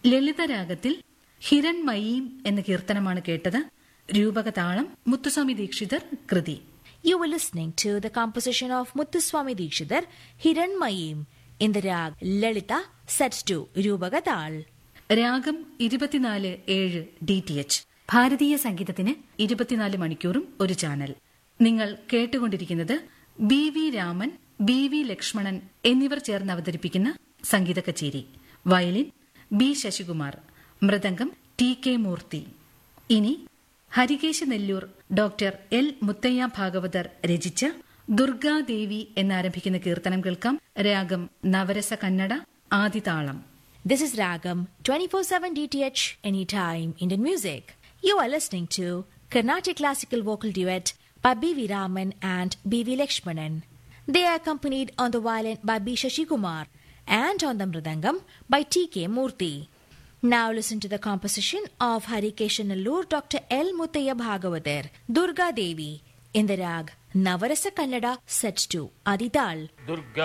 ലളിതരാഗത്തിൽ ഹിരൺമയീം എന്ന കീർത്തനമാണ് കേട്ടത് രൂപകതാളം മുത്തുസ്വാമി ദീക്ഷിതർ കൃതി You were listening to the composition of Muthuswami Dikshidhar Hiranmayim in the rag Lalita set to Rubagatal. രാഗം ഇരുപത്തിനാല് ഏഴ് ഡി ടി എച്ച് ഭാരതീയ സംഗീതത്തിന് ഇരുപത്തിനാല് മണിക്കൂറും ഒരു ചാനൽ നിങ്ങൾ കേട്ടുകൊണ്ടിരിക്കുന്നത് B V Raman B V Lakshmanan എന്നിവർ ചേർന്ന് അവതരിപ്പിക്കുന്ന സംഗീത കച്ചേരി വയലിൻ ബി ശശികുമാർ മൃദംഗം ടി കെ മൂർത്തി ഇനി ഹരികേശ നെല്ലൂർ ഡോക്ടർ എൽ മുത്തയ്യ ഭാഗവതർ രചിച്ച ദുർഗാദേവി എന്നാരംഭിക്കുന്ന കീർത്തനം കേൾക്കാം രാഗം നവരസ Kannada ആദിതാളം This is Ragam 24/7 DTH anytime Indian music. You are listening to Carnatic classical vocal duet by B.V. Raman and B.V. Lakshmanan. They are accompanied on the violin by B. Shashikumar and on the mridangam by T.K. Murthy. Now listen to the composition of Harikeshanallur Dr. L. Muttaya Bhagavathar, Durga Devi, in the rag Navarasa Kannada set to Adidal. Durga